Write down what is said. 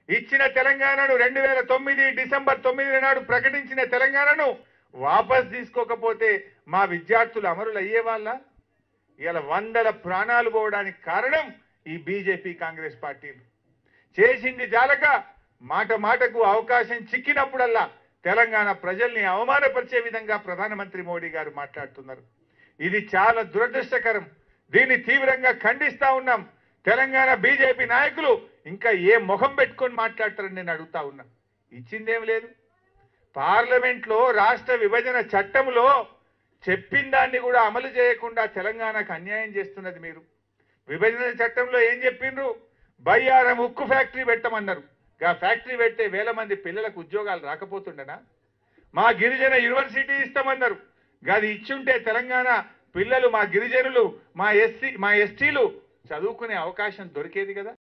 ఇచ్చిన తెలంగాణను రెండు వేల తొమ్మిది డిసెంబర్ తొమ్మిది నాడు ప్రకటించిన తెలంగాణను వాపస్ తీసుకోకపోతే మా విద్యార్థులు అమరులు అయ్యేవాళ్ళ ఇలా వందల ప్రాణాలు పోవడానికి కారణం ఈ బీజేపీ కాంగ్రెస్ పార్టీలు చేసింది జాలక మాట మాటకు అవకాశం చిక్కినప్పుడల్లా తెలంగాణ ప్రజల్ని అవమానపరిచే విధంగా ప్రధానమంత్రి మోడీ గారు మాట్లాడుతున్నారు ఇది చాలా దురదృష్టకరం దీన్ని తీవ్రంగా ఖండిస్తా ఉన్నాం తెలంగాణ బీజేపీ నాయకులు ఇంకా ఏ ముఖం పెట్టుకొని మాట్లాడతారని నేను అడుగుతా ఉన్నా ఇచ్చిందేం లేదు పార్లమెంట్లో రాష్ట్ర విభజన చట్టంలో చెప్పిన దాన్ని కూడా అమలు చేయకుండా తెలంగాణకు అన్యాయం చేస్తున్నది మీరు విభజన చట్టంలో ఏం చెప్పిండ్రు బయ్యారం ఉక్కు ఫ్యాక్టరీ పెట్టమన్నారు ఆ ఫ్యాక్టరీ పెడితే వేల మంది పిల్లలకు ఉద్యోగాలు రాకపోతుండనా మా గిరిజన యూనివర్సిటీ ఇస్తామన్నారు గది ఇచ్చుంటే తెలంగాణ పిల్లలు మా గిరిజనులు మా ఎస్సీ మా ఎస్టీలు చదువుకునే అవకాశం దొరికేది కదా